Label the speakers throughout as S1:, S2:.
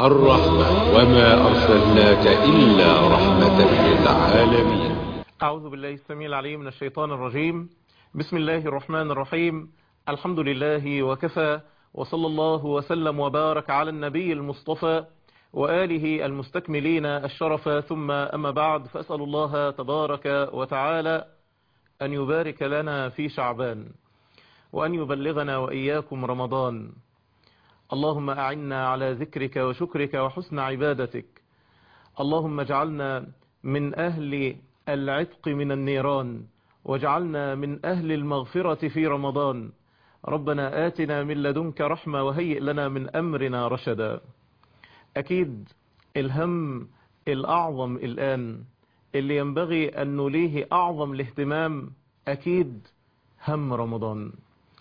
S1: الرحمة وما أرسلناك إلا رحمة للعالمين
S2: أعوذ بالله السميع العليم من الشيطان الرجيم بسم الله الرحمن الرحيم الحمد لله وكفى وصلى الله وسلم وبارك على النبي المصطفى وآله المستكملين الشرف ثم أما بعد فأسأل الله تبارك وتعالى أن يبارك لنا في شعبان وأن يبلغنا وإياكم رمضان اللهم أعنا على ذكرك وشكرك وحسن عبادتك اللهم اجعلنا من أهل العتق من النيران واجعلنا من أهل المغفرة في رمضان ربنا آتنا من لدنك رحمة وهيئ لنا من أمرنا رشدا أكيد الهم الأعظم الآن اللي ينبغي أن نليه أعظم الاهتمام أكيد هم رمضان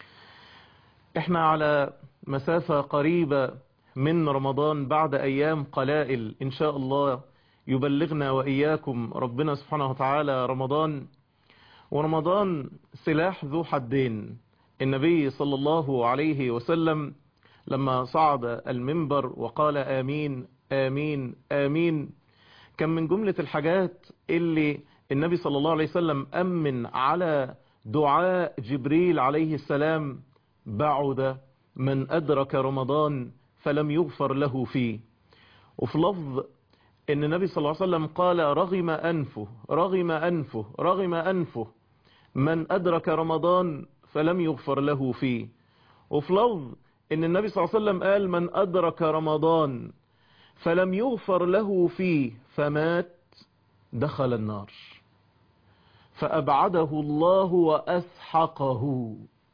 S2: احنا على مسافة قريبة من رمضان بعد أيام قلائل إن شاء الله يبلغنا وإياكم ربنا سبحانه وتعالى رمضان ورمضان سلاح ذو حدين النبي صلى الله عليه وسلم لما صعد المنبر وقال آمين آمين آمين كان من جملة الحاجات اللي النبي صلى الله عليه وسلم أمن على دعاء جبريل عليه السلام بعد من أدرك رمضان فلم يغفر له فيه وفي لفظ ان النبي صلى الله عليه وسلم قال رغم أنفه رغم أنفه رغم أنفه من أدرك رمضان فلم يغفر له فيه وفي لفظ ان النبي صلى الله عليه وسلم قال من أدرك رمضان فلم يغفر له فيه فمات دخل النار فأبعده الله وأسحقه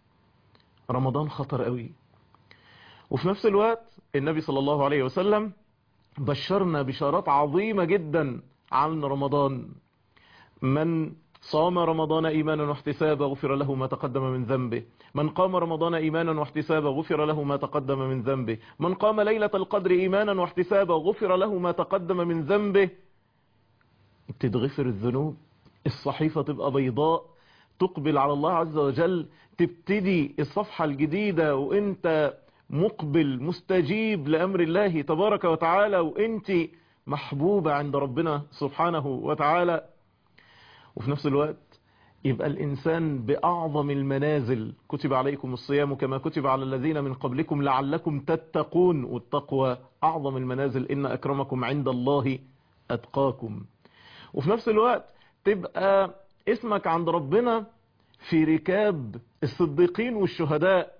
S2: رمضان خطر قوي وفي نفس الوقت النبي صلى الله عليه وسلم بشرنا بشارات عظيمة جدا عن رمضان من صام رمضان إيمانا واحتسابا غفر له ما تقدم من ذنبه من قام رمضان إيمانا واحتسابا غفر له ما تقدم من ذنبه من قام ليلة القدر إيمانا واحتسابا غفر له ما تقدم من ذنبه تتغفر الذنوب الصحيفة تبقى بيضاء تقبل على الله عز وجل تبتدي الصفحة الجديدة وانت مقبل مستجيب لأمر الله تبارك وتعالى وانت محبوبة عند ربنا سبحانه وتعالى وفي نفس الوقت يبقى الإنسان بأعظم المنازل كتب عليكم الصيام كما كتب على الذين من قبلكم لعلكم تتقون والتقوى أعظم المنازل إن أكرمكم عند الله أتقاكم وفي نفس الوقت تبقى اسمك عند ربنا في ركاب الصديقين والشهداء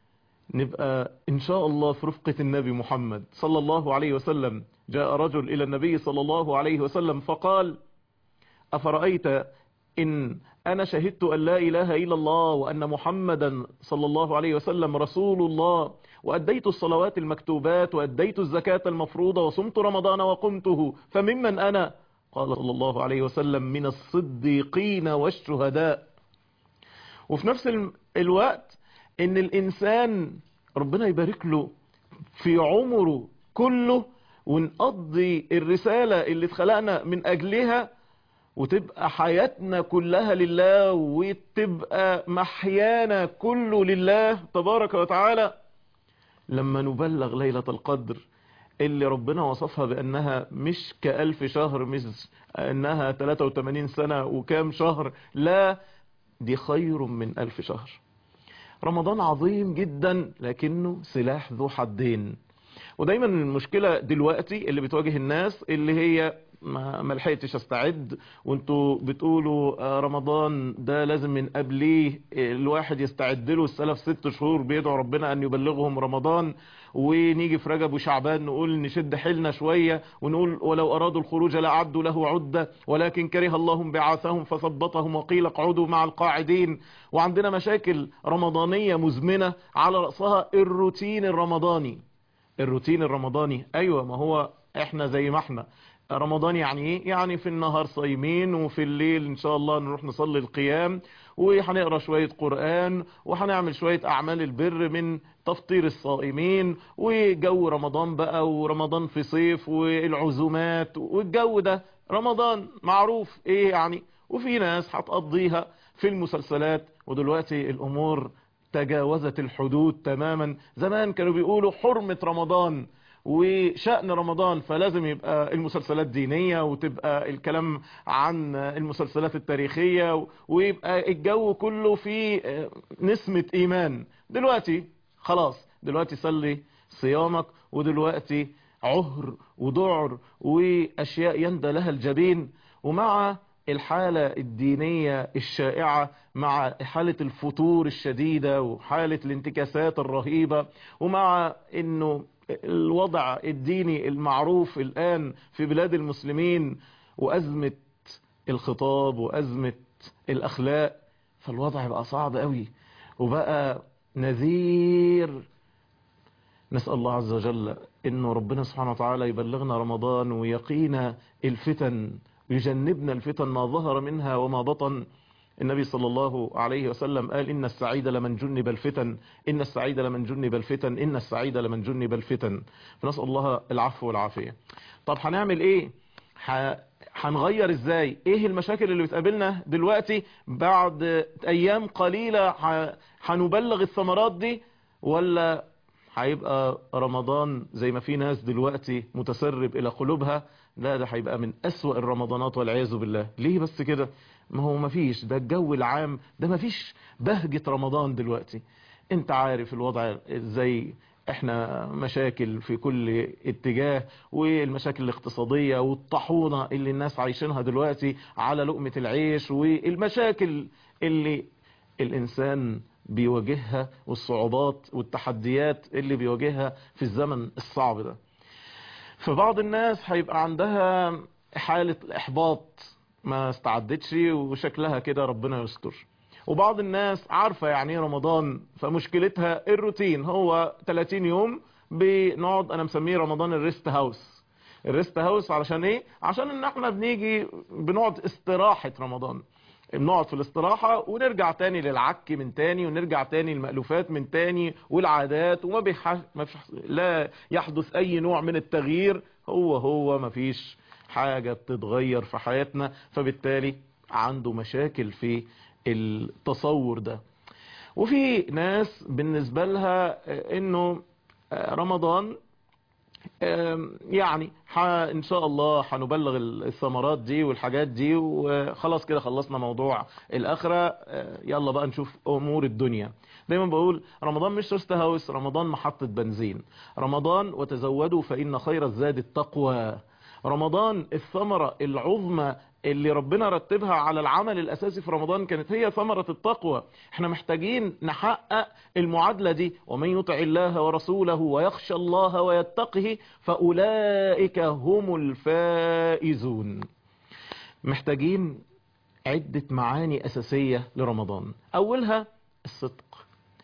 S2: نبقى إن شاء الله في رفقة النبي محمد صلى الله عليه وسلم جاء رجل إلى النبي صلى الله عليه وسلم فقال أفرأيت إن أنا شهدت أن لا إله إلا الله وأن محمدا صلى الله عليه وسلم رسول الله وأديت الصلوات المكتوبات وأديت الزكاة المفروضة وصمت رمضان وقمته فممن أنا قال صلى الله عليه وسلم من الصديقين والشهداء وفي نفس الوقت ان الانسان ربنا يبارك له في عمره كله ونقضي الرسالة اللي اتخلقنا من اجلها وتبقى حياتنا كلها لله وتبقى محيانا كله لله تبارك وتعالى لما نبلغ ليلة القدر اللي ربنا وصفها بأنها مش كألف شهر مش أنها 83 سنة وكام شهر لا دي خير من ألف شهر رمضان عظيم جدا لكنه سلاح ذو حدين ودايما المشكلة دلوقتي اللي بتواجه الناس اللي هي ما لحقتش استعد وانتوا بتقولوا رمضان ده لازم من قبليه الواحد يستعد له السلف ست شهور بيدعو ربنا ان يبلغهم رمضان ونيجي في رجب وشعبان نقول نشد حيلنا شوية ونقول ولو ارادوا الخروج لأعدوا له عدة ولكن كره الله بعاثهم فثبطهم وقيل اقعدوا مع القاعدين وعندنا مشاكل رمضانية مزمنة على رأسها الروتين الرمضاني الروتين الرمضاني ايوه ما هو احنا زي ما احنا رمضان يعني ايه يعني في النهار صايمين وفي الليل ان شاء الله نروح نصلي القيام وهنقرا شوية قرآن وهنعمل شوية اعمال البر من تفطير الصائمين وجو رمضان بقى ورمضان في صيف والعزومات والجو ده رمضان معروف ايه يعني وفي ناس هتقضيها في المسلسلات ودلوقتي الامور تجاوزت الحدود تماما زمان كانوا بيقولوا حرمة رمضان وشأن رمضان فلازم يبقى المسلسلات دينية وتبقى الكلام عن المسلسلات التاريخية ويبقى الجو كله فيه نسمة إيمان دلوقتي خلاص دلوقتي صلي صيامك ودلوقتي عهر وذعر وأشياء يندى لها الجبين ومع الحالة الدينية الشائعة مع حالة الفتور الشديدة وحالة الانتكاسات الرهيبة ومع انه الوضع الديني المعروف الآن في بلاد المسلمين وأزمة الخطاب وأزمة الأخلاق فالوضع بقى صعب قوي وبقى نذير نسأل الله عز وجل انه ربنا سبحانه وتعالى يبلغنا رمضان ويقينا الفتن يجنبنا الفتن ما ظهر منها وما بطن النبي صلى الله عليه وسلم قال إن السعيد لمن جنب الفتن إن السعيد لمن جنب الفتن إن السعيد لمن جنب الفتن فنسأل الله العفو والعافية طب هنعمل إيه هنغير إزاي إيه المشاكل اللي بتقابلنا دلوقتي بعد أيام قليلة هنبلغ الثمرات دي ولا هيبقى رمضان زي ما في ناس دلوقتي متسرب إلى قلوبها لا ده هيبقى من أسوأ الرمضانات والعياذ بالله ليه بس كده ما هو ما فيش ده الجو العام ده ما فيش بهجة رمضان دلوقتي انت عارف الوضع ازاي احنا مشاكل في كل اتجاه والمشاكل الاقتصادية والطحونة اللي الناس عايشينها دلوقتي على لقمة العيش والمشاكل اللي الانسان بيواجهها والصعوبات والتحديات اللي بيواجهها في الزمن الصعب ده فبعض الناس هيبقى عندها حالة احباط ما استعدتش وشكلها كده ربنا يستر وبعض الناس عارفة يعني ايه رمضان فمشكلتها الروتين هو 30 يوم بنقعد انا مسميه رمضان الريست هاوس الريست هاوس علشان ايه عشان ان احنا بنيجي بنقعد استراحة رمضان بنقعد في الاستراحة ونرجع تاني للعك من تاني ونرجع تاني المألوفات من تاني والعادات وما بيح... ما فيش... لا يحدث اي نوع من التغيير هو هو ما فيش حاجة بتتغير في حياتنا فبالتالي عنده مشاكل في التصور ده وفي ناس بالنسبة لها انه رمضان يعني ان شاء الله هنبلغ الثمرات دي والحاجات دي وخلاص كده خلصنا موضوع الاخرة يلا بقى نشوف امور الدنيا دايما بقول رمضان مش رست هاوس رمضان محطة بنزين رمضان وتزودوا فان خير الزاد التقوى رمضان الثمرة العظمى اللي ربنا رتبها على العمل الأساسي في رمضان كانت هي ثمرة التقوى احنا محتاجين نحقق المعادلة دي ومن يطع الله ورسوله ويخشى الله ويتقه فأولئك هم الفائزون محتاجين عدة معاني أساسية لرمضان أولها الصدق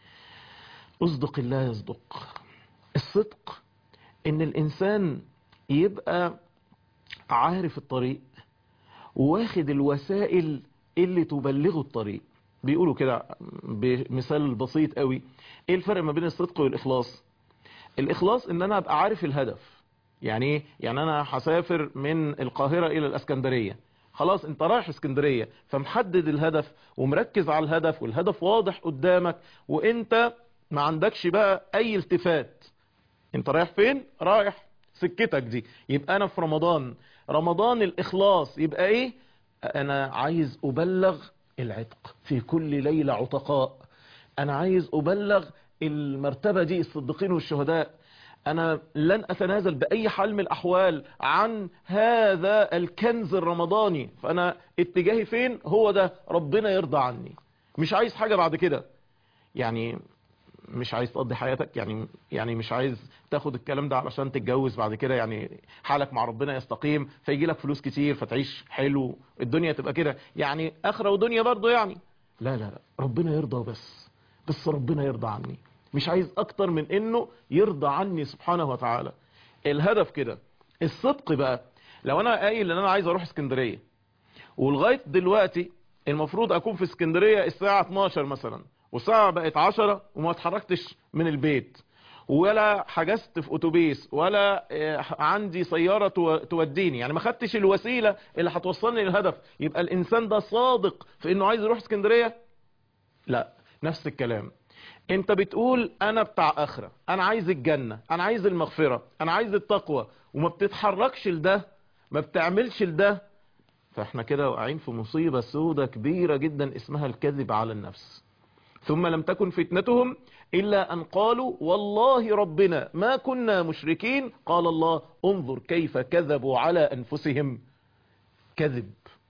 S2: أصدق الله يصدق الصدق إن الإنسان يبقى عارف الطريق واخد الوسائل اللي تبلغه الطريق بيقولوا كده بمثال بسيط قوي ايه الفرق ما بين الصدق والاخلاص الاخلاص ان انا ابقى عارف الهدف يعني ايه يعني انا هسافر من القاهرة الى الاسكندرية خلاص انت رايح اسكندرية فمحدد الهدف ومركز على الهدف والهدف واضح قدامك وانت ما عندكش بقى اي التفات انت رايح فين رايح سكتك دي يبقى انا في رمضان رمضان الاخلاص يبقى ايه انا عايز ابلغ العتق في كل ليلة عتقاء انا عايز ابلغ المرتبة دي الصديقين والشهداء انا لن اتنازل باي حال من الاحوال عن هذا الكنز الرمضاني فانا اتجاهي فين هو ده ربنا يرضى عني مش عايز حاجة بعد كده يعني مش عايز تقضي حياتك يعني يعني مش عايز تاخد الكلام ده علشان تتجوز بعد كده يعني حالك مع ربنا يستقيم فيجي لك فلوس كتير فتعيش حلو الدنيا تبقى كده يعني اخره ودنيا برضه يعني لا لا لا ربنا يرضى بس بس ربنا يرضى عني مش عايز اكتر من انه يرضى عني سبحانه وتعالى الهدف كده الصدق بقى لو انا قايل ان انا عايز اروح اسكندرية ولغاية دلوقتي المفروض اكون في اسكندرية الساعة 12 مثلا والساعة بقت 10 وما اتحركتش من البيت ولا حجزت في اتوبيس ولا عندي سيارة توديني يعني ما خدتش الوسيلة اللي هتوصلني للهدف يبقى الانسان ده صادق في انه عايز يروح اسكندرية لا نفس الكلام انت بتقول انا بتاع اخرة انا عايز الجنة انا عايز المغفرة انا عايز التقوى وما بتتحركش لده ما بتعملش لده فاحنا كده واقعين في مصيبة سودة كبيرة جدا اسمها الكذب على النفس ثم لم تكن فتنتهم إلا أن قالوا والله ربنا ما كنا مشركين قال الله انظر كيف كذبوا على أنفسهم كذب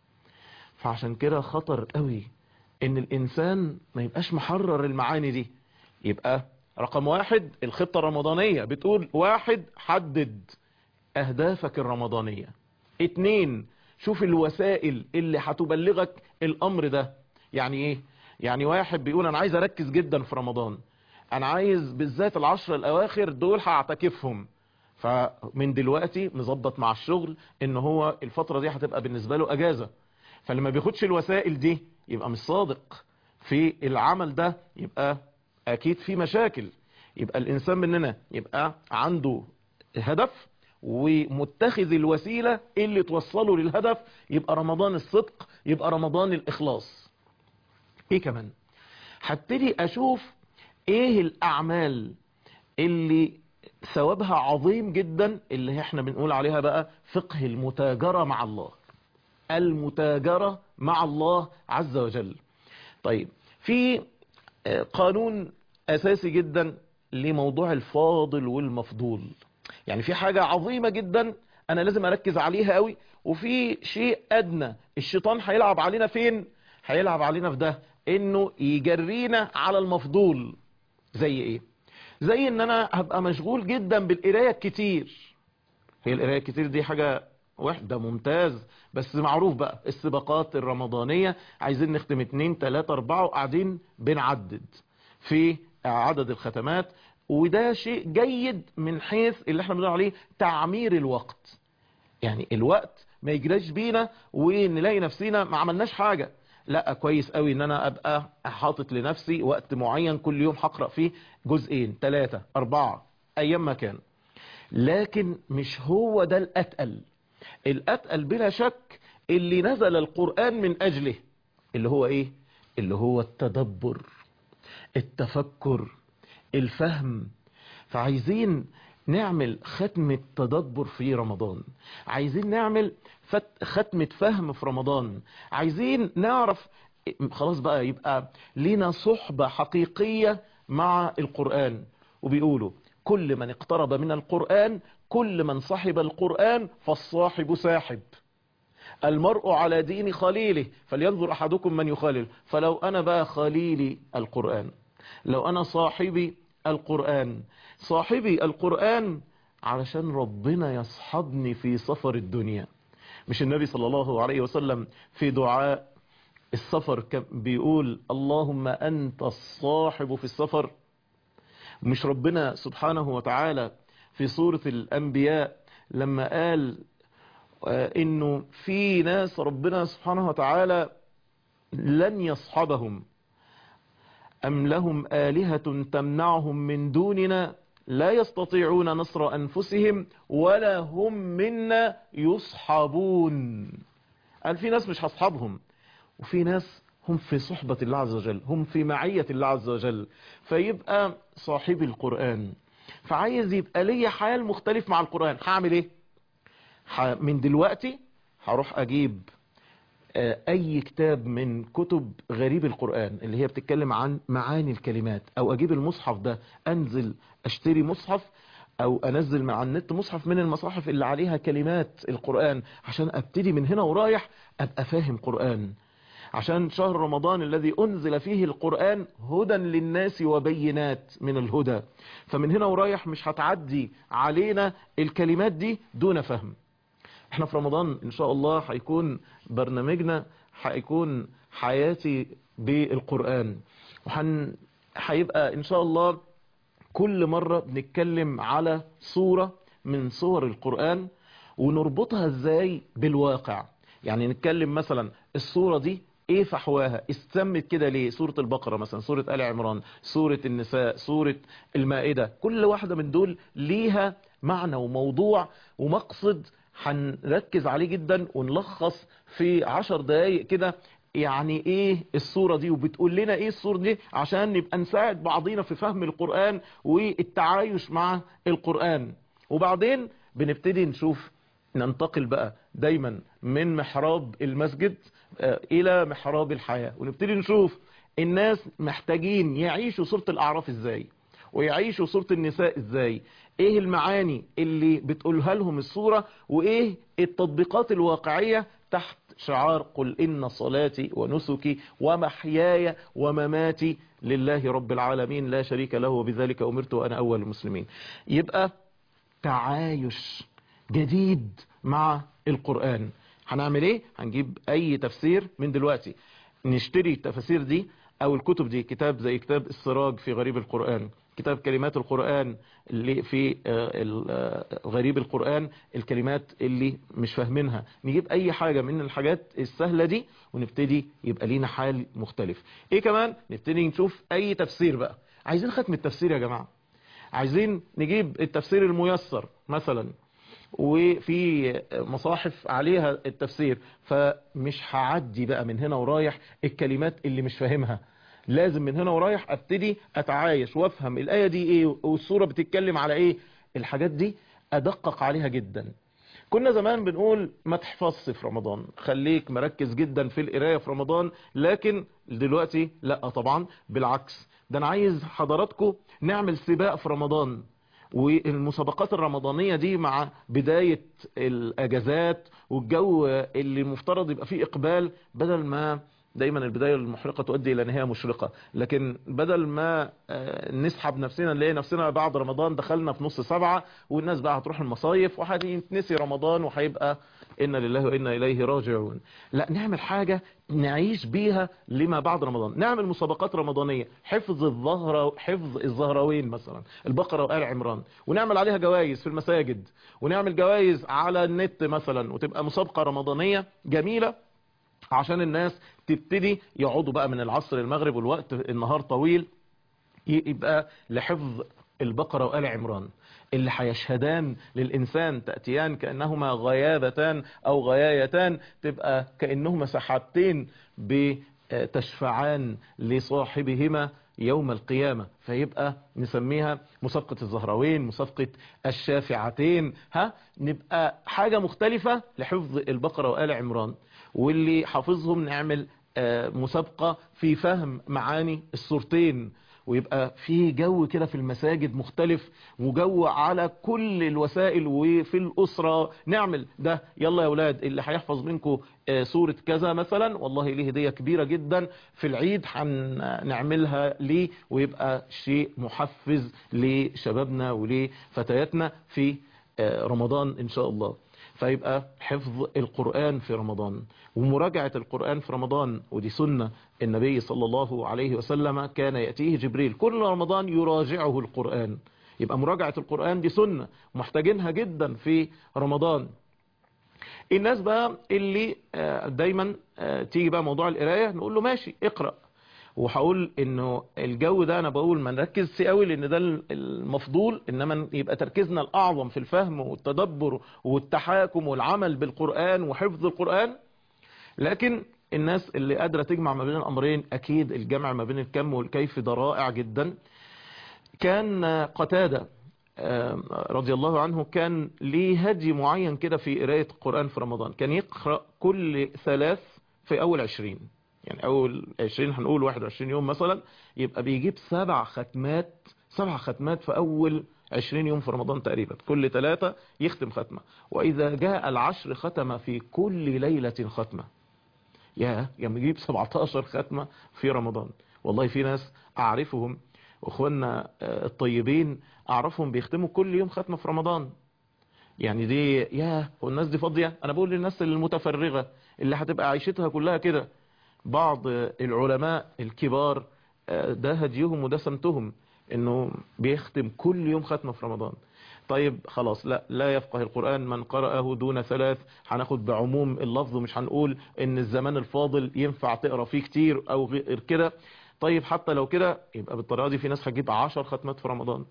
S2: فعشان كده خطر قوي ان الانسان ما يبقاش محرر المعاني دي يبقى رقم واحد الخطة الرمضانية بتقول واحد حدد اهدافك الرمضانية اتنين شوف الوسائل اللي هتبلغك الامر ده يعني ايه يعني واحد بيقول انا عايز اركز جدا في رمضان انا عايز بالذات العشر الاواخر دول هعتكفهم فمن دلوقتي مظبط مع الشغل ان هو الفترة دي هتبقى بالنسبة له اجازة فلما بياخدش الوسائل دي يبقى مش صادق في العمل ده يبقى اكيد في مشاكل يبقى الانسان مننا يبقى عنده هدف ومتخذ الوسيلة اللي توصله للهدف يبقى رمضان الصدق يبقى رمضان الاخلاص ايه كمان هبتدي اشوف ايه الاعمال اللي ثوابها عظيم جدا اللي احنا بنقول عليها بقى فقه المتاجرة مع الله المتاجرة مع الله عز وجل طيب في قانون أساسي جدا لموضوع الفاضل والمفضول يعني في حاجة عظيمة جدا أنا لازم أركز عليها قوي وفي شيء أدنى الشيطان هيلعب علينا فين هيلعب علينا في ده إنه يجرينا على المفضول زي إيه زي إن أنا هبقى مشغول جدا بالقراية الكتير هي القراية الكتير دي حاجة واحدة ممتاز بس معروف بقى السباقات الرمضانية عايزين نختم اتنين تلاتة اربعة وقاعدين بنعدد في عدد الختمات وده شيء جيد من حيث اللي احنا بنقول عليه تعمير الوقت يعني الوقت ما يجراش بينا ونلاقي نفسنا ما عملناش حاجة لا كويس قوي ان انا ابقى حاطط لنفسي وقت معين كل يوم هقرأ فيه جزئين ثلاثة اربعة ايام ما كان لكن مش هو ده الاتقل الاتقل بلا شك اللي نزل القرآن من اجله اللي هو ايه اللي هو التدبر التفكر الفهم فعايزين نعمل ختمة تدبر في رمضان عايزين نعمل ختمة فهم في رمضان عايزين نعرف خلاص بقى يبقى لنا صحبة حقيقية مع القرآن وبيقولوا كل من اقترب من القرآن كل من صحب القرآن فالصاحب ساحب المرء على دين خليله فلينظر أحدكم من يخالل فلو أنا بقى خليلي القرآن لو أنا صاحبي القرآن صاحبي القرآن علشان ربنا يصحبني في سفر الدنيا مش النبي صلى الله عليه وسلم في دعاء السفر بيقول اللهم أنت الصاحب في السفر مش ربنا سبحانه وتعالى في سورة الأنبياء لما قال انه في ناس ربنا سبحانه وتعالى لن يصحبهم ام لهم آلهة تمنعهم من دوننا لا يستطيعون نصر انفسهم ولا هم منا يصحبون قال في ناس مش هصحبهم وفي ناس هم في صحبة الله عز وجل هم في معية الله عز وجل فيبقى صاحب القرآن فعايز يبقى لي حال مختلف مع القرآن هعمل ايه من دلوقتي هروح اجيب اي كتاب من كتب غريب القرآن اللي هي بتتكلم عن معاني الكلمات او اجيب المصحف ده انزل اشتري مصحف او انزل من على النت مصحف من المصاحف اللي عليها كلمات القرآن عشان ابتدي من هنا ورايح ابقى فاهم قرآن عشان شهر رمضان الذي أنزل فيه القرآن هدى للناس وبينات من الهدى فمن هنا ورايح مش هتعدي علينا الكلمات دي دون فهم احنا في رمضان ان شاء الله هيكون برنامجنا هيكون حياتي بالقرآن وحن هيبقى ان شاء الله كل مرة بنتكلم على صورة من صور القرآن ونربطها ازاي بالواقع يعني نتكلم مثلا الصورة دي ايه فحواها استمت كده ليه سورة البقرة مثلا سورة آل عمران سورة النساء سورة المائدة كل واحدة من دول ليها معنى وموضوع ومقصد هنركز عليه جدا ونلخص في عشر دقايق كده يعني ايه الصورة دي وبتقول لنا ايه الصورة دي عشان نبقى نساعد بعضينا في فهم القرآن والتعايش مع القرآن وبعدين بنبتدي نشوف ننتقل بقى دايما من محراب المسجد الى محراب الحياة ونبتدي نشوف الناس محتاجين يعيشوا صورة الاعراف ازاي ويعيشوا صورة النساء ازاي ايه المعاني اللي بتقولها لهم الصورة وايه التطبيقات الواقعية تحت شعار قل إن صلاتي ونسكي ومحياي ومماتي لله رب العالمين لا شريك له وبذلك أمرت وأنا أول المسلمين يبقى تعايش جديد مع القرآن هنعمل ايه هنجيب اي تفسير من دلوقتي نشتري التفاسير دي او الكتب دي كتاب زي كتاب السراج في غريب القرآن كتاب كلمات القرآن اللي في غريب القرآن الكلمات اللي مش فاهمينها نجيب اي حاجة من الحاجات السهلة دي ونبتدي يبقى لينا حال مختلف ايه كمان نبتدي نشوف اي تفسير بقى عايزين ختم التفسير يا جماعة عايزين نجيب التفسير الميسر مثلا وفي مصاحف عليها التفسير فمش هعدي بقى من هنا ورايح الكلمات اللي مش فاهمها لازم من هنا ورايح ابتدي اتعايش وافهم الآية دي ايه والسورة بتتكلم على ايه الحاجات دي ادقق عليها جدا كنا زمان بنقول ما تحفظش في رمضان خليك مركز جدا في القراية في رمضان لكن دلوقتي لا طبعا بالعكس ده انا عايز حضراتكم نعمل سباق في رمضان والمسابقات الرمضانية دي مع بداية الاجازات والجو اللي المفترض يبقى فيه اقبال بدل ما دايما البداية المحرقة تؤدي الى نهاية مشرقة لكن بدل ما نسحب نفسنا نلاقي نفسنا بعد رمضان دخلنا في نص سبعة والناس بقى هتروح المصايف وهتنسي رمضان وهيبقى إنا لله وإنا إليه راجعون لا نعمل حاجة نعيش بيها لما بعد رمضان نعمل مسابقات رمضانية حفظ الظهر حفظ الزهروين مثلا البقرة وآل عمران ونعمل عليها جوائز في المساجد ونعمل جوائز على النت مثلا وتبقى مسابقة رمضانية جميلة عشان الناس تبتدي يقعدوا بقى من العصر المغرب والوقت النهار طويل يبقى لحفظ البقرة وآل عمران اللي هيشهدان للإنسان تأتيان كأنهما غيابتان أو غيايتان تبقى كأنهما سحابتين بتشفعان لصاحبهما يوم القيامة فيبقى نسميها مسابقة الزهراوين مسابقة الشافعتين ها نبقى حاجة مختلفة لحفظ البقرة وآل عمران واللي حافظهم نعمل مسابقة في فهم معاني الصورتين ويبقى في جو كده في المساجد مختلف وجو على كل الوسائل وفي الأسرة نعمل ده يلا يا أولاد اللي هيحفظ منكم سورة كذا مثلا والله ليه هدية كبيرة جدا في العيد هنعملها ليه ويبقى شيء محفز لشبابنا ولفتياتنا في رمضان إن شاء الله فيبقى حفظ القرآن في رمضان ومراجعة القرآن في رمضان ودي سنة النبي صلى الله عليه وسلم كان يأتيه جبريل كل رمضان يراجعه القرآن يبقى مراجعة القرآن دي سنة محتاجينها جدا في رمضان الناس بقى اللي دايما تيجي بقى موضوع القراية نقول له ماشي اقرأ وهقول انه الجو ده انا بقول ما نركزش قوي لان ده المفضول انما يبقى تركيزنا الاعظم في الفهم والتدبر والتحاكم والعمل بالقرآن وحفظ القرآن لكن الناس اللي قادرة تجمع ما بين الامرين اكيد الجمع ما بين الكم والكيف ده رائع جدا كان قتادة رضي الله عنه كان ليه هدي معين كده في قراية القرآن في رمضان كان يقرأ كل ثلاث في اول عشرين يعني اول 20 هنقول 21 يوم مثلا يبقى بيجيب سبع ختمات سبع ختمات في اول 20 يوم في رمضان تقريبا كل ثلاثة يختم ختمة واذا جاء العشر ختم في كل ليلة ختمة يا يعني يجيب 17 ختمة في رمضان والله في ناس اعرفهم اخواننا الطيبين اعرفهم بيختموا كل يوم ختمة في رمضان يعني دي يا والناس دي فاضية انا بقول للناس المتفرغة اللي هتبقى عيشتها كلها كده بعض العلماء الكبار ده هديهم وده سمتهم انه بيختم كل يوم ختمة في رمضان طيب خلاص لا لا يفقه القرآن من قرأه دون ثلاث هناخد بعموم اللفظ مش هنقول ان الزمان الفاضل ينفع تقرأ فيه كتير او غير كده طيب حتى لو كده يبقى بالطريقة دي في ناس هتجيب عشر ختمات في رمضان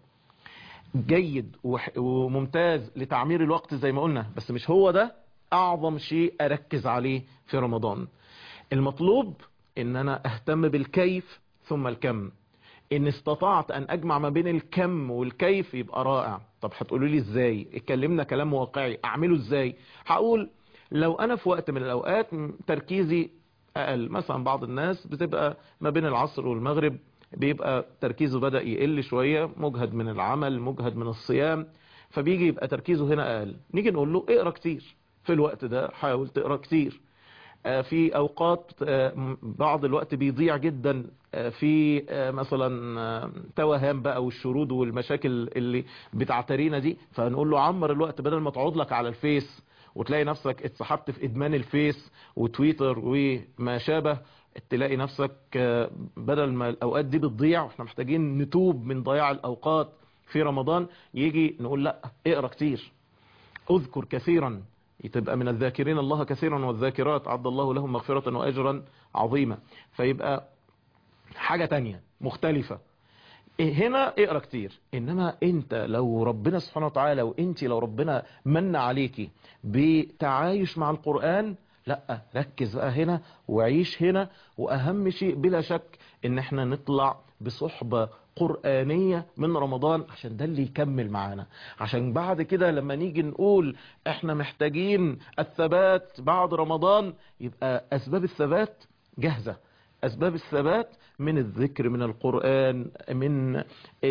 S2: جيد وممتاز لتعمير الوقت زي ما قلنا بس مش هو ده اعظم شيء اركز عليه في رمضان المطلوب ان انا اهتم بالكيف ثم الكم ان استطعت ان اجمع ما بين الكم والكيف يبقى رائع طب هتقولوا لي ازاي اتكلمنا كلام واقعي اعمله ازاي هقول لو انا في وقت من الاوقات تركيزي اقل مثلا بعض الناس بتبقى ما بين العصر والمغرب بيبقى تركيزه بدأ يقل شوية مجهد من العمل مجهد من الصيام فبيجي يبقى تركيزه هنا اقل نيجي نقول له اقرا كتير في الوقت ده حاول تقرا كتير في اوقات بعض الوقت بيضيع جدا في مثلا توهان بقى والشرود والمشاكل اللي بتعترينا دي فنقول له عمر الوقت بدل ما تقعد لك على الفيس وتلاقي نفسك اتسحبت في ادمان الفيس وتويتر وما شابه تلاقي نفسك بدل ما الاوقات دي بتضيع واحنا محتاجين نتوب من ضياع الاوقات في رمضان يجي نقول لا اقرا كتير اذكر كثيرا تبقى من الذاكرين الله كثيرا والذاكرات عد الله لهم مغفرة وأجرا عظيما فيبقى حاجة تانية مختلفة هنا اقرا كتير انما انت لو ربنا سبحانه وتعالى وانت لو ربنا من عليكي بتعايش مع القرآن لا ركز بقى هنا وعيش هنا واهم شيء بلا شك ان احنا نطلع بصحبة قرآنية من رمضان عشان ده اللي يكمل معانا عشان بعد كده لما نيجي نقول احنا محتاجين الثبات بعد رمضان يبقى اسباب الثبات جاهزة اسباب الثبات من الذكر من القرآن من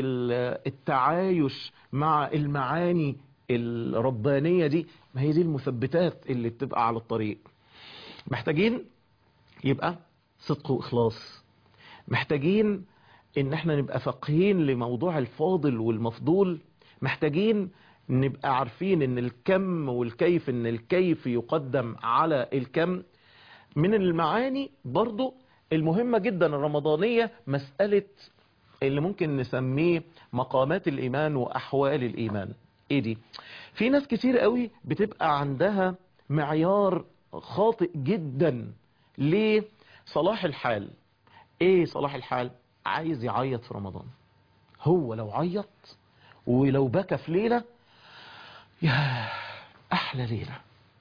S2: التعايش مع المعاني الربانية دي ما هي دي المثبتات اللي بتبقى على الطريق محتاجين يبقى صدق واخلاص محتاجين ان احنا نبقى فقهين لموضوع الفاضل والمفضول محتاجين نبقى عارفين ان الكم والكيف ان الكيف يقدم على الكم من المعاني برضو المهمة جدا الرمضانية مسألة اللي ممكن نسميه مقامات الإيمان وأحوال الإيمان إيه دي؟ في ناس كتير قوي بتبقى عندها معيار خاطئ جدا لصلاح الحال إيه صلاح الحال؟ عايز يعيط في رمضان هو لو عيط ولو بكى في ليلة يا أحلى ليلة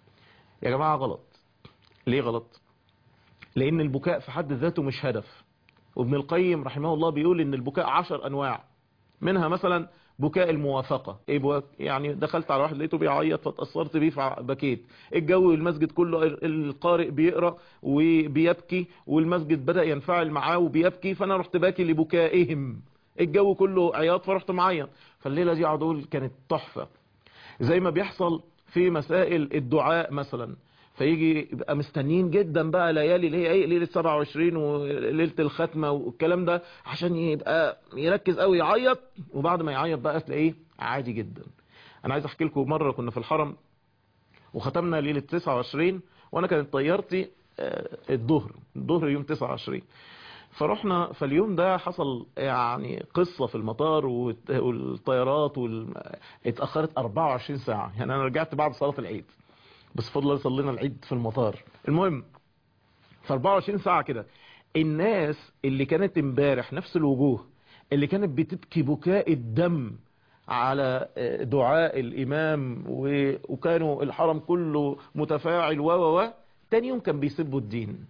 S2: يا جماعة غلط ليه غلط لأن البكاء في حد ذاته مش هدف وابن القيم رحمه الله بيقول ان البكاء عشر أنواع منها مثلا بكاء الموافقة ايه بك... يعني دخلت على واحد لقيته بيعيط فتأثرت بيه فبكيت الجو المسجد كله القارئ بيقرأ وبيبكي والمسجد بدأ ينفعل معاه وبيبكي فانا رحت باكي لبكائهم الجو كله عياط فرحت معيط فالليلة دي اقعد اقول كانت تحفة زي ما بيحصل في مسائل الدعاء مثلا فيجي يبقى مستنيين جدا بقى ليالي اللي هي ايه ليله 27 وليله الختمه والكلام ده عشان يبقى يركز قوي يعيط وبعد ما يعيط بقى تلاقيه عادي جدا انا عايز احكي لكم مره كنا في الحرم وختمنا ليله 29 وانا كانت طيارتي الظهر الظهر يوم 29 فرحنا فاليوم ده حصل يعني قصة في المطار والطيارات وال... اتأخرت 24 ساعة يعني انا رجعت بعد صلاة العيد بس فضل الله صلينا العيد في المطار المهم في 24 ساعة كده الناس اللي كانت امبارح نفس الوجوه اللي كانت بتبكي بكاء الدم على دعاء الإمام وكانوا الحرم كله متفاعل و و و تاني يوم كان بيسبوا الدين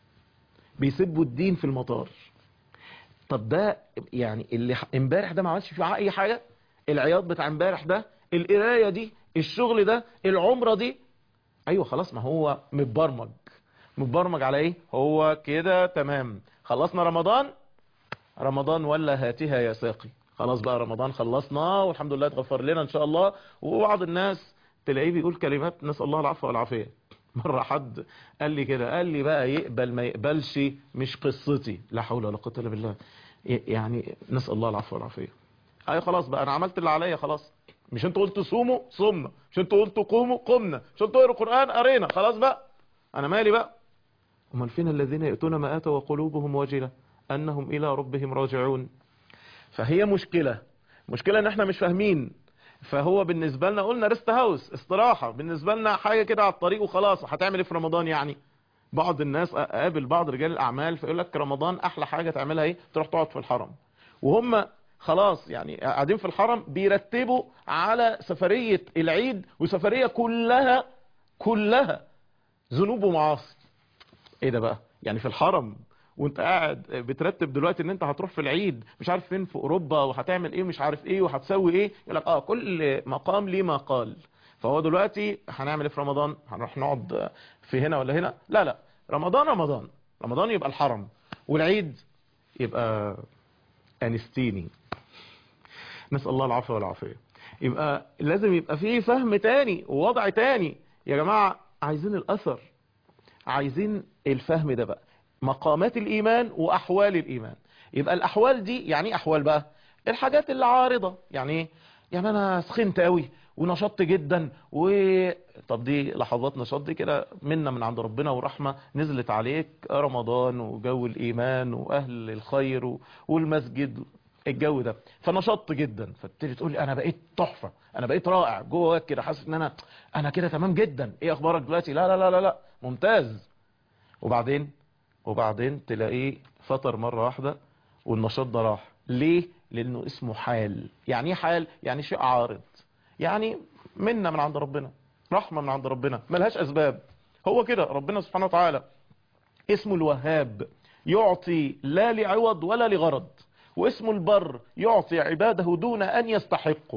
S2: بيسبوا الدين في المطار طب ده يعني اللي امبارح ده ما عملش فيه اي حاجة العياط بتاع امبارح ده القرايه دي الشغل ده العمرة دي ايوه خلاص ما هو متبرمج متبرمج على ايه هو كده تمام خلصنا رمضان رمضان ولا هاتها يا ساقي خلاص بقى رمضان خلصنا والحمد لله اتغفر لنا ان شاء الله وبعض الناس تلاقيه بيقول كلمات نسال الله العفو والعافيه مرة حد قال لي كده قال لي بقى يقبل ما يقبلش مش قصتي لا حول ولا قوه الا بالله يعني نسال الله العفو والعافيه اي خلاص بقى انا عملت اللي عليا خلاص مش انتوا قلتوا صوموا صمنا مش انتوا قلتوا قوموا قمنا مش انتوا قروا قرآن قرينا خلاص بقى انا مالي بقى امال فين الذين يأتون ما آتوا وقلوبهم وجلة انهم الى ربهم راجعون فهي مشكلة مشكلة ان احنا مش فاهمين فهو بالنسبة لنا قلنا ريست هاوس استراحة بالنسبة لنا حاجة كده على الطريق وخلاص هتعمل ايه في رمضان يعني بعض الناس اقابل بعض رجال الاعمال فيقول لك رمضان احلى حاجة تعملها ايه تروح تقعد في الحرم وهم خلاص يعني قاعدين في الحرم بيرتبوا على سفرية العيد وسفرية كلها كلها ذنوب ومعاصي ايه ده بقى يعني في الحرم وانت قاعد بترتب دلوقتي ان انت هتروح في العيد مش عارف فين في اوروبا وهتعمل ايه مش عارف ايه وهتسوي ايه يقول لك اه كل مقام ليه ما قال فهو دلوقتي هنعمل ايه في رمضان هنروح نقعد في هنا ولا هنا لا لا رمضان رمضان رمضان يبقى الحرم والعيد يبقى انستيني نسأل الله العافية والعافية يبقى لازم يبقى فيه فهم تاني ووضع تاني يا جماعة عايزين الأثر عايزين الفهم ده بقى مقامات الإيمان وأحوال الإيمان يبقى الأحوال دي يعني ايه أحوال بقى الحاجات اللي عارضة يعني ايه يعني أنا سخنت قوي ونشطت جدا و طب دي لحظات نشاط دي كده منا من عند ربنا ورحمة نزلت عليك رمضان وجو الإيمان وأهل الخير و- والمسجد الجو ده فنشطت جدا فبتبتدي تقول لي انا بقيت تحفه انا بقيت رائع جواك كده حاسس ان انا انا كده تمام جدا ايه اخبارك دلوقتي لا لا لا لا لا ممتاز وبعدين وبعدين تلاقيه فطر مره واحده والنشاط ده راح ليه لانه اسمه حال يعني ايه حال يعني شيء عارض يعني منا من عند ربنا رحمه من عند ربنا ملهاش اسباب هو كده ربنا سبحانه وتعالى اسمه الوهاب يعطي لا لعوض ولا لغرض واسمه البر يعطي عباده دون أن يستحقوا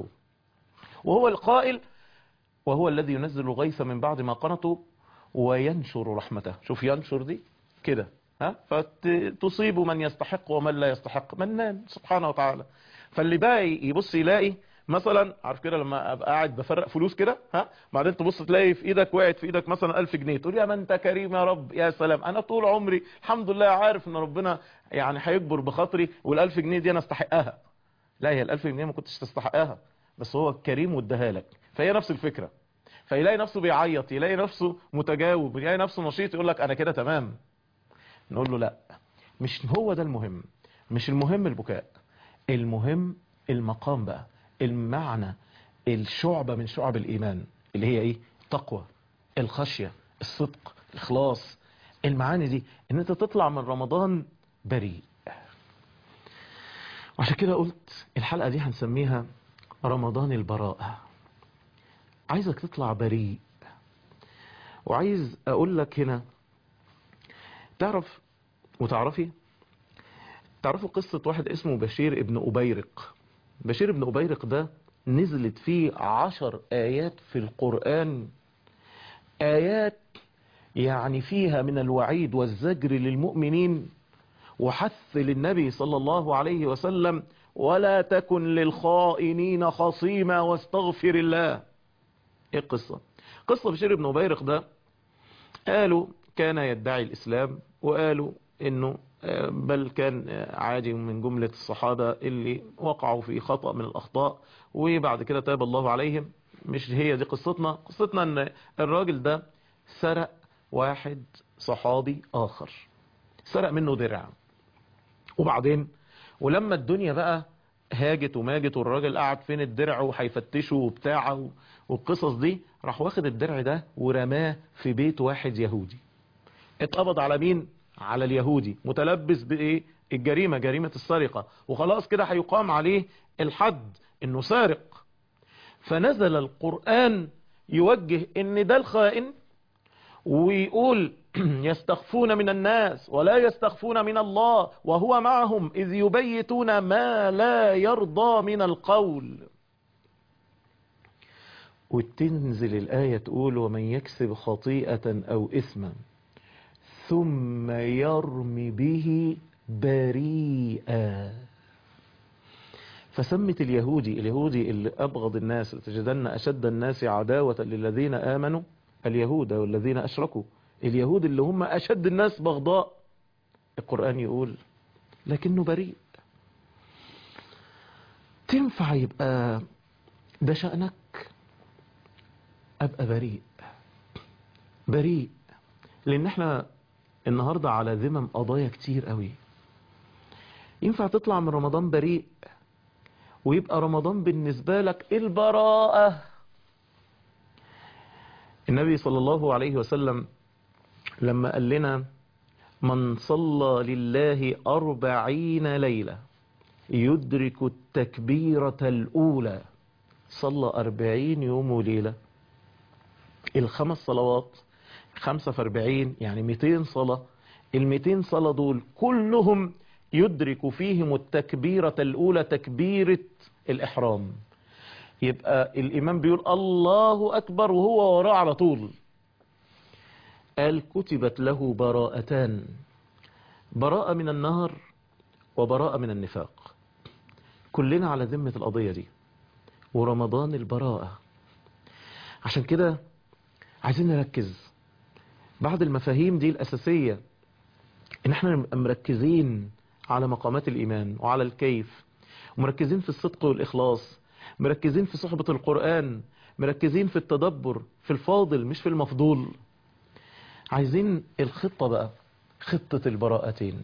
S2: وهو القائل وهو الذي ينزل الغيث من بعد ما قنطوا وينشر رحمته شوف ينشر دي كده ها فتصيب من يستحق ومن لا يستحق منان سبحانه وتعالى فاللي بقى يبص يلاقي مثلا عارف كده لما ابقى قاعد بفرق فلوس كده ها بعدين تبص تلاقي في ايدك وقعت في ايدك مثلا 1000 جنيه تقول يا ما انت كريم يا رب يا سلام انا طول عمري الحمد لله عارف ان ربنا يعني هيكبر بخاطري وال1000 جنيه دي انا استحقها لا هي ال1000 جنيه ما كنتش تستحقها بس هو كريم واداها لك فهي نفس الفكره فيلاقي نفسه بيعيط يلاقي نفسه متجاوب يلاقي نفسه نشيط يقول لك انا كده تمام نقول له لا مش هو ده المهم مش المهم البكاء المهم المقام بقى المعنى الشعبة من شعب الإيمان اللي هي إيه التقوى الخشية الصدق الإخلاص المعاني دي إن أنت تطلع من رمضان بريء وعشان كده قلت الحلقة دي هنسميها رمضان البراءة عايزك تطلع بريء وعايز أقول لك هنا تعرف وتعرفي تعرفوا قصة واحد اسمه بشير ابن أبيرق بشير ابن أبيرق ده نزلت فيه عشر آيات في القرآن آيات يعني فيها من الوعيد والزجر للمؤمنين وحث للنبي صلى الله عليه وسلم ولا تكن للخائنين خصيما واستغفر الله ايه القصة قصة بشير ابن أبيرق ده قالوا كان يدعي الإسلام وقالوا انه بل كان عادي من جملة الصحابة اللي وقعوا في خطأ من الأخطاء وبعد كده تاب الله عليهم مش هي دي قصتنا قصتنا ان الراجل ده سرق واحد صحابي آخر سرق منه درع وبعدين ولما الدنيا بقى هاجت وماجت والراجل قعد فين الدرع وهيفتشه وبتاعه والقصص دي راح واخد الدرع ده ورماه في بيت واحد يهودي اتقبض على مين على اليهودي متلبس بايه الجريمة جريمة السرقة وخلاص كده هيقام عليه الحد انه سارق فنزل القرآن يوجه ان ده الخائن ويقول يستخفون من الناس ولا يستخفون من الله وهو معهم إذ يبيتون ما لا يرضى من القول وتنزل الآية تقول ومن يكسب خطيئة أو إثما ثم يرمي به بريئا فسمت اليهودي اليهودي اللي أبغض الناس تجدن أشد الناس عداوة للذين آمنوا اليهود والذين أشركوا اليهود اللي هم أشد الناس بغضاء القرآن يقول لكنه بريء تنفع يبقى ده شأنك أبقى بريء بريء لأن احنا النهاردة على ذمم قضايا كتير قوي ينفع تطلع من رمضان بريء ويبقى رمضان بالنسبة لك البراءة النبي صلى الله عليه وسلم لما قال لنا من صلى لله أربعين ليلة يدرك التكبيرة الأولى صلى أربعين يوم وليلة الخمس صلوات خمسة في أربعين يعني ميتين صلاة الميتين صلاة دول كلهم يدرك فيهم التكبيرة الأولى تكبيرة الإحرام يبقى الإمام بيقول الله أكبر وهو وراه على طول قال كتبت له براءتان براءة من النار وبراءة من النفاق كلنا على ذمة القضية دي ورمضان البراءة عشان كده عايزين نركز بعد المفاهيم دي الأساسية ان احنا نبقى مركزين على مقامات الإيمان وعلى الكيف ومركزين في الصدق والإخلاص مركزين في صحبة القرآن مركزين في التدبر في الفاضل مش في المفضول عايزين الخطة بقى خطة البراءتين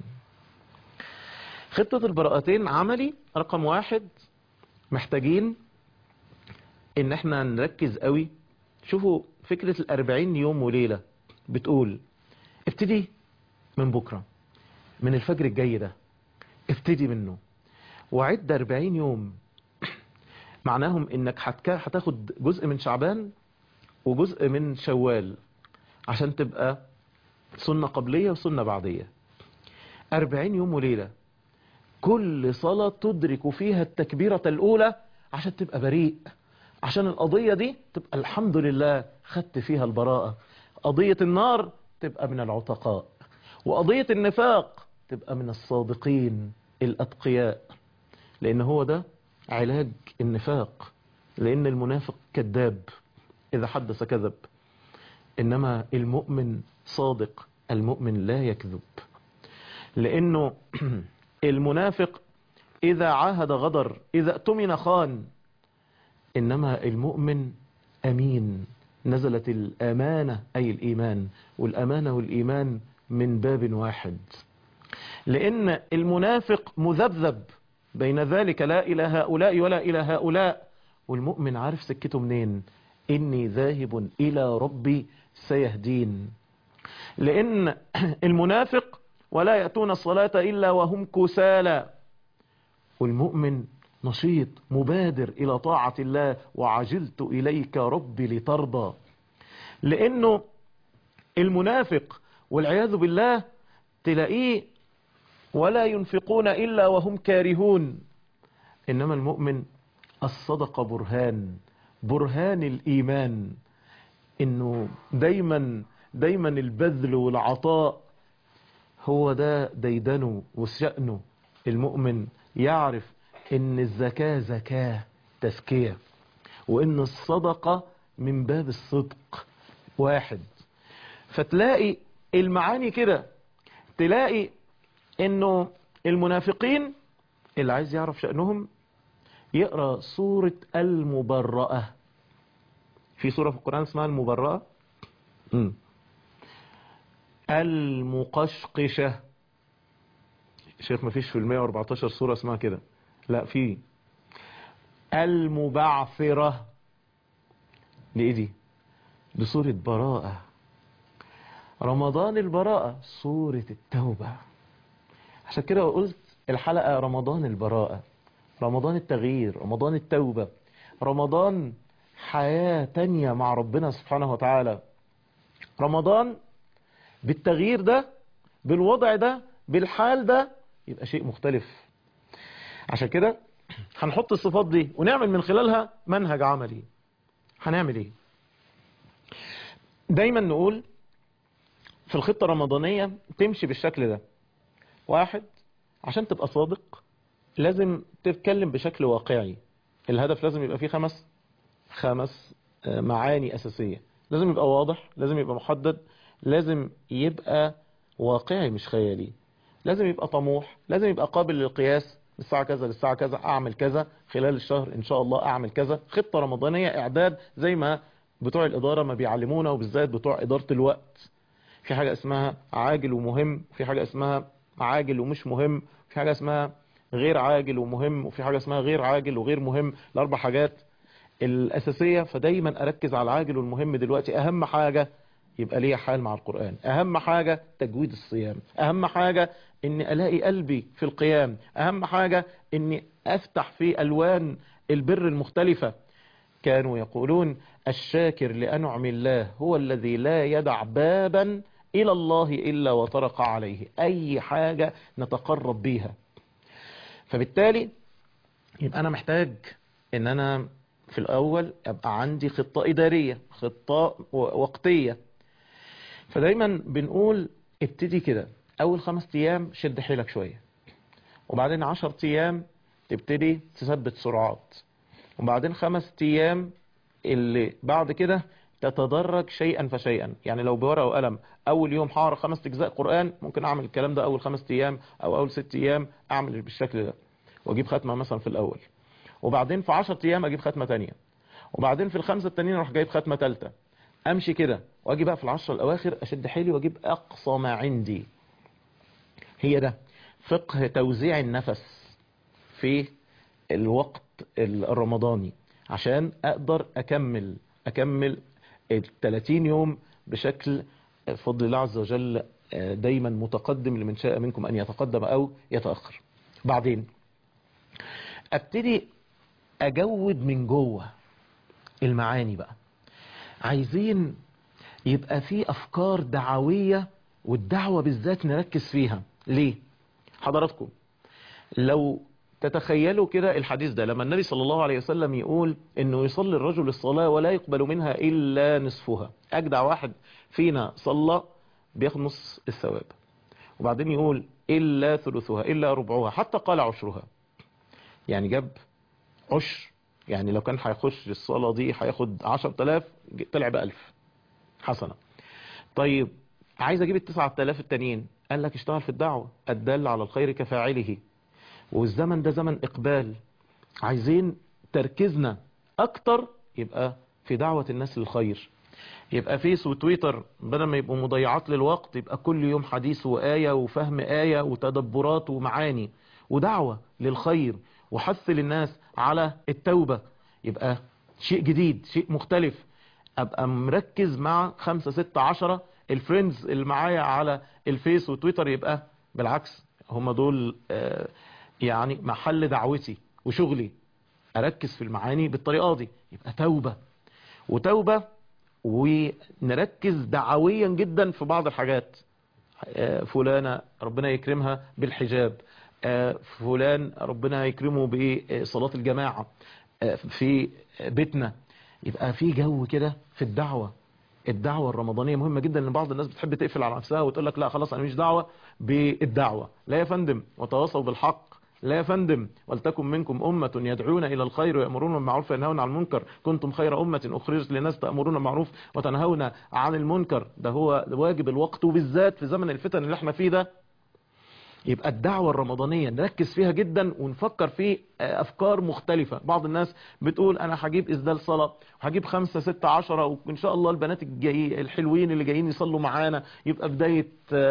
S2: خطة البراءتين عملي رقم واحد محتاجين ان احنا نركز قوي شوفوا فكرة الاربعين يوم وليلة بتقول ابتدي من بكرة من الفجر الجاي ده ابتدي منه وعد 40 يوم معناهم انك هتاخد جزء من شعبان وجزء من شوال عشان تبقى سنة قبلية وسنة بعدية 40 يوم وليلة كل صلاة تدرك فيها التكبيرة الأولى عشان تبقى بريء عشان القضية دي تبقى الحمد لله خدت فيها البراءة قضية النار تبقى من العتقاء وقضية النفاق تبقى من الصادقين الأتقياء لأن هو ده علاج النفاق لأن المنافق كذاب إذا حدث كذب إنما المؤمن صادق المؤمن لا يكذب لأنه المنافق إذا عاهد غدر إذا اؤتمن خان إنما المؤمن أمين نزلت الأمانة أي الإيمان والأمانة والإيمان من باب واحد لأن المنافق مذبذب بين ذلك لا إلى هؤلاء ولا إلى هؤلاء والمؤمن عارف سكته منين إني ذاهب إلى ربي سيهدين لأن المنافق ولا يأتون الصلاة إلا وهم كسالى والمؤمن نشيط مبادر إلى طاعة الله وعجلت إليك ربي لترضى لأنه المنافق والعياذ بالله تلاقيه ولا ينفقون إلا وهم كارهون إنما المؤمن الصدقة برهان برهان الإيمان إنه دايما دايما البذل والعطاء هو ده ديدنه وشأنه المؤمن يعرف إن الزكاة زكاة تزكية وإن الصدقة من باب الصدق واحد فتلاقي المعاني كده تلاقي انه المنافقين اللي عايز يعرف شأنهم يقرأ سورة المبرأة في سورة في القرآن اسمها المبرأة مم. المقشقشة شيخ ما فيش في المية واربعتاشر سورة اسمها كده لا في المبعثرة دي ايه دي دي سورة براءة رمضان البراءة سورة التوبة عشان كده قلت الحلقة رمضان البراءة رمضان التغيير رمضان التوبة رمضان حياة تانية مع ربنا سبحانه وتعالى رمضان بالتغيير ده بالوضع ده بالحال ده يبقى شيء مختلف عشان كده هنحط الصفات دي ونعمل من خلالها منهج عملي هنعمل ايه دايما نقول في الخطة الرمضانية تمشي بالشكل ده واحد عشان تبقى صادق لازم تتكلم بشكل واقعي الهدف لازم يبقى فيه خمس خمس معاني أساسية لازم يبقى واضح لازم يبقى محدد لازم يبقى واقعي مش خيالي لازم يبقى طموح لازم يبقى قابل للقياس من الساعة كذا للساعة كذا أعمل كذا خلال الشهر إن شاء الله أعمل كذا خطة رمضانية إعداد زي ما بتوع الإدارة ما بيعلمونا وبالذات بتوع إدارة الوقت في حاجة اسمها عاجل ومهم في حاجة اسمها عاجل ومش مهم في حاجة اسمها غير عاجل ومهم وفي حاجة اسمها غير عاجل وغير مهم الأربع حاجات الأساسية فدايما أركز على العاجل والمهم دلوقتي أهم حاجة يبقى ليا حال مع القرآن أهم حاجة تجويد الصيام أهم حاجة إني ألاقي قلبي في القيام أهم حاجة إني أفتح في ألوان البر المختلفة كانوا يقولون الشاكر لأنعم الله هو الذي لا يدع بابا إلى الله إلا وطرق عليه أي حاجة نتقرب بيها فبالتالي يبقى أنا محتاج إن أنا في الأول أبقى عندي خطة إدارية خطة وقتية فدايما بنقول ابتدي كده أول خمس أيام شد حيلك شوية وبعدين عشر أيام تبتدي تثبت سرعات وبعدين خمس أيام اللي بعد كده تتدرج شيئا فشيئا يعني لو بورقه وقلم اول يوم هقرا خمس اجزاء قران ممكن اعمل الكلام ده اول خمس ايام او اول ست ايام اعمل بالشكل ده واجيب ختمه مثلا في الاول وبعدين في 10 ايام اجيب ختمه تانية وبعدين في الخمسه التانيين اروح جايب ختمه ثالثه امشي كده واجي بقى في العشرة الاواخر اشد حيلي واجيب اقصى ما عندي هي ده فقه توزيع النفس في الوقت الرمضاني عشان اقدر اكمل اكمل ال 30 يوم بشكل فضل الله عز وجل دايما متقدم لمن شاء منكم ان يتقدم او يتاخر بعدين ابتدي اجود من جوه المعاني بقى عايزين يبقى في افكار دعويه والدعوه بالذات نركز فيها ليه حضراتكم لو تتخيلوا كده الحديث ده لما النبي صلى الله عليه وسلم يقول انه يصلي الرجل الصلاة ولا يقبل منها الا نصفها اجدع واحد فينا صلى بياخد نص الثواب وبعدين يقول الا ثلثها الا ربعها حتى قال عشرها يعني جاب عشر يعني لو كان هيخش الصلاة دي هياخد عشر تلاف طلع بألف حسنة طيب عايز اجيب التسعة تلاف التانيين قال لك اشتغل في الدعوة الدل على الخير كفاعله والزمن ده زمن اقبال عايزين تركيزنا اكتر يبقى في دعوة الناس للخير يبقى فيس وتويتر بدل ما يبقوا مضيعات للوقت يبقى كل يوم حديث وآية وفهم آية وتدبرات ومعاني ودعوة للخير وحث للناس على التوبة يبقى شيء جديد شيء مختلف ابقى مركز مع خمسة ستة عشرة الفريندز اللي معايا على الفيس وتويتر يبقى بالعكس هم دول آه يعني محل دعوتي وشغلي اركز في المعاني بالطريقة دي يبقى توبة وتوبة ونركز دعويا جدا في بعض الحاجات فلانة ربنا يكرمها بالحجاب فلان ربنا يكرمه بصلاة الجماعة في بيتنا يبقى في جو كده في الدعوة الدعوة الرمضانية مهمة جدا لان بعض الناس بتحب تقفل على نفسها وتقول لك لا خلاص انا مش دعوة بالدعوة لا يا فندم وتواصوا بالحق لا يا فندم ولتكن منكم أمة يدعون إلى الخير ويأمرون بالمعروف وينهون عن المنكر كنتم خير أمة أخرجت للناس تأمرون بالمعروف وتنهون عن المنكر ده هو واجب الوقت وبالذات في زمن الفتن اللي احنا فيه ده يبقى الدعوة الرمضانية نركز فيها جدا ونفكر في أفكار مختلفة بعض الناس بتقول أنا هجيب إسدال صلاة وهجيب خمسة ستة عشرة وإن شاء الله البنات الجاي الحلوين اللي جايين يصلوا معانا يبقى بداية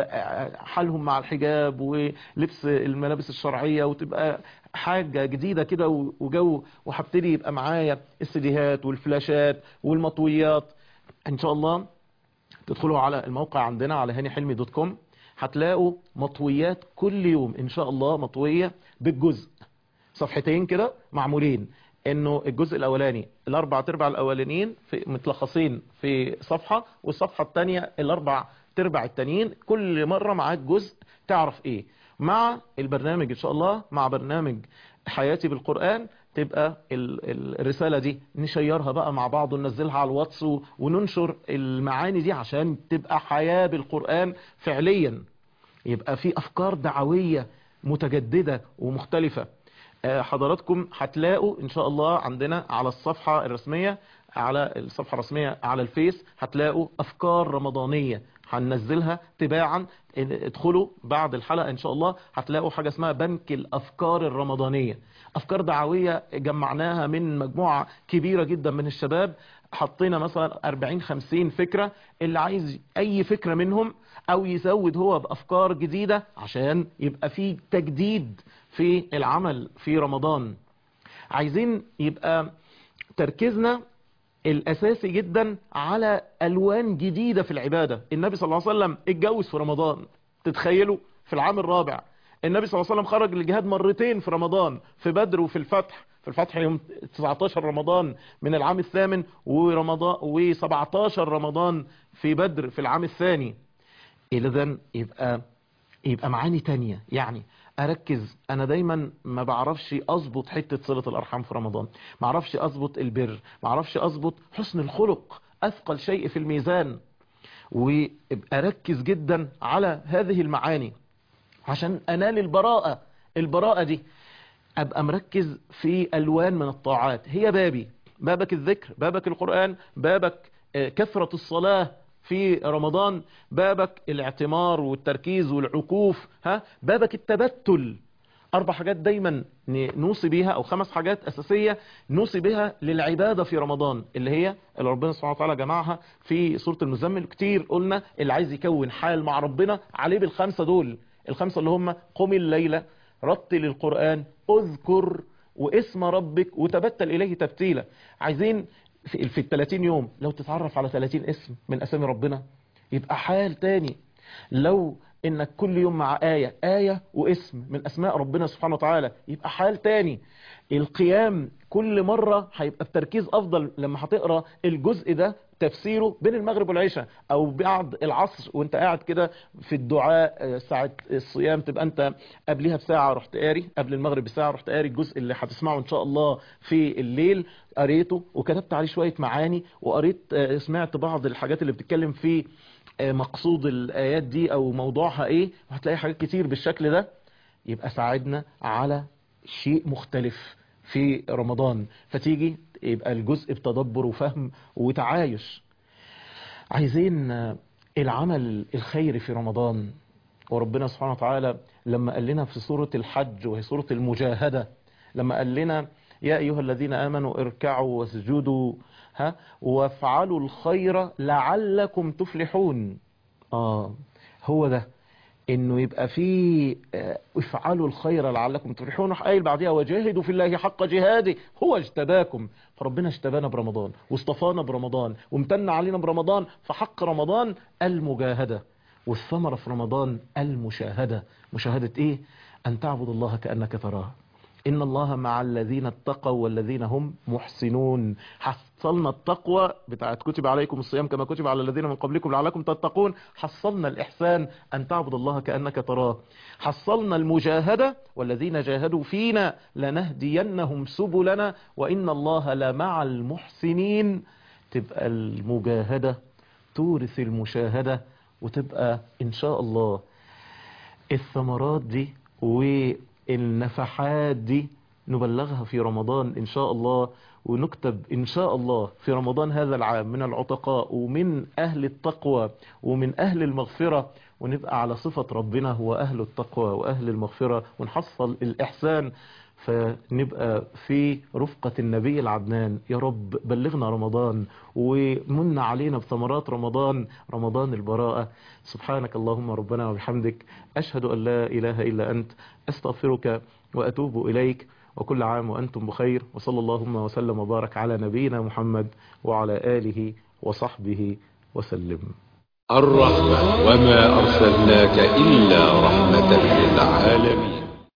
S2: حالهم مع الحجاب ولبس الملابس الشرعية وتبقى حاجة جديدة كده وجو وهبتدي يبقى معايا السيديهات والفلاشات والمطويات إن شاء الله تدخلوا على الموقع عندنا على هاني حلمي دوت كوم هتلاقوا مطويات كل يوم ان شاء الله مطوية بالجزء صفحتين كده معمولين انه الجزء الاولاني الاربع تربع الاولانيين في متلخصين في صفحة والصفحة الثانية الاربع تربع التانيين كل مرة معاك جزء تعرف ايه مع البرنامج ان شاء الله مع برنامج حياتي بالقرآن تبقى الرسالة دي نشيرها بقى مع بعض وننزلها على الواتس وننشر المعاني دي عشان تبقى حياة بالقرآن فعليا يبقى في أفكار دعوية متجددة ومختلفة حضراتكم هتلاقوا إن شاء الله عندنا على الصفحة الرسمية على الصفحة الرسمية على الفيس هتلاقوا أفكار رمضانية هننزلها تباعا ادخلوا بعد الحلقة ان شاء الله هتلاقوا حاجة اسمها بنك الافكار الرمضانية افكار دعوية جمعناها من مجموعة كبيرة جدا من الشباب حطينا مثلا 40 50 فكرة اللي عايز اي فكرة منهم او يزود هو بافكار جديدة عشان يبقى في تجديد في العمل في رمضان عايزين يبقى تركيزنا الاساسي جدا على الوان جديدة في العبادة النبي صلى الله عليه وسلم اتجوز في رمضان تتخيلوا في العام الرابع النبي صلى الله عليه وسلم خرج للجهاد مرتين في رمضان في بدر وفي الفتح في الفتح يوم 19 رمضان من العام الثامن ورمضان و17 رمضان في بدر في العام الثاني إذا يبقى يبقى معاني تانية يعني اركز انا دايما ما بعرفش اظبط حتة صلة الارحام في رمضان ما اعرفش اظبط البر ما اعرفش اظبط حسن الخلق اثقل شيء في الميزان وابقى اركز جدا على هذه المعاني عشان انال البراءة البراءة دي ابقى مركز في الوان من الطاعات هي بابي بابك الذكر بابك القرآن بابك كثرة الصلاة في رمضان بابك الاعتمار والتركيز والعكوف ها بابك التبتل اربع حاجات دايما نوصي بيها او خمس حاجات اساسية نوصي بها للعبادة في رمضان اللي هي اللي ربنا سبحانه وتعالى جمعها في سورة المزمل كتير قلنا اللي عايز يكون حال مع ربنا عليه بالخمسة دول الخمسة اللي هم قم الليلة رتل القرآن اذكر واسم ربك وتبتل اليه تبتيلا عايزين في في ال 30 يوم لو تتعرف على 30 اسم من اسامي ربنا يبقى حال تاني لو انك كل يوم مع آية آية واسم من اسماء ربنا سبحانه وتعالى يبقى حال تاني القيام كل مرة هيبقى بتركيز افضل لما هتقرا الجزء ده تفسيره بين المغرب والعشاء او بعد العصر وانت قاعد كده في الدعاء ساعة الصيام تبقى انت قبلها بساعة رحت قاري قبل المغرب بساعة رحت قاري الجزء اللي هتسمعه ان شاء الله في الليل قريته وكتبت عليه شوية معاني وقريت سمعت بعض الحاجات اللي بتتكلم في مقصود الايات دي او موضوعها ايه وهتلاقي حاجات كتير بالشكل ده يبقى ساعدنا على شيء مختلف في رمضان فتيجي يبقى الجزء بتدبر وفهم وتعايش عايزين العمل الخيري في رمضان وربنا سبحانه وتعالى لما قال لنا في سورة الحج وهي سورة المجاهدة لما قال لنا يا أيها الذين آمنوا اركعوا واسجدوا ها وافعلوا الخير لعلكم تفلحون آه هو ده انه يبقى في افعلوا الخير لعلكم تفلحون راح قايل بعديها وجاهدوا في الله حق جهاده هو اجتباكم فربنا اجتبانا برمضان واصطفانا برمضان وامتن علينا برمضان فحق رمضان المجاهدة والثمرة في رمضان المشاهدة مشاهدة ايه ان تعبد الله كأنك تراه إن الله مع الذين اتقوا والذين هم محسنون حصلنا التقوى بتاعت كتب عليكم الصيام كما كتب على الذين من قبلكم لعلكم تتقون حصلنا الإحسان أن تعبد الله كأنك تراه حصلنا المجاهدة والذين جاهدوا فينا لنهدينهم سبلنا وإن الله لمع المحسنين تبقى المجاهدة تورث المشاهدة وتبقى إن شاء الله الثمرات دي و النفحات دي نبلغها في رمضان إن شاء الله ونكتب إن شاء الله في رمضان هذا العام من العتقاء ومن أهل التقوى ومن أهل المغفرة ونبقى على صفة ربنا هو أهل التقوى وأهل المغفرة ونحصل الإحسان فنبقى في رفقة النبي العدنان يا رب بلغنا رمضان ومن علينا بثمرات رمضان رمضان البراءة سبحانك اللهم ربنا وبحمدك أشهد أن لا إله إلا أنت أستغفرك وأتوب إليك وكل عام وأنتم بخير وصلى اللهم وسلم وبارك على نبينا محمد وعلى آله وصحبه وسلم
S1: الرحمة وما أرسلناك إلا رحمة للعالمين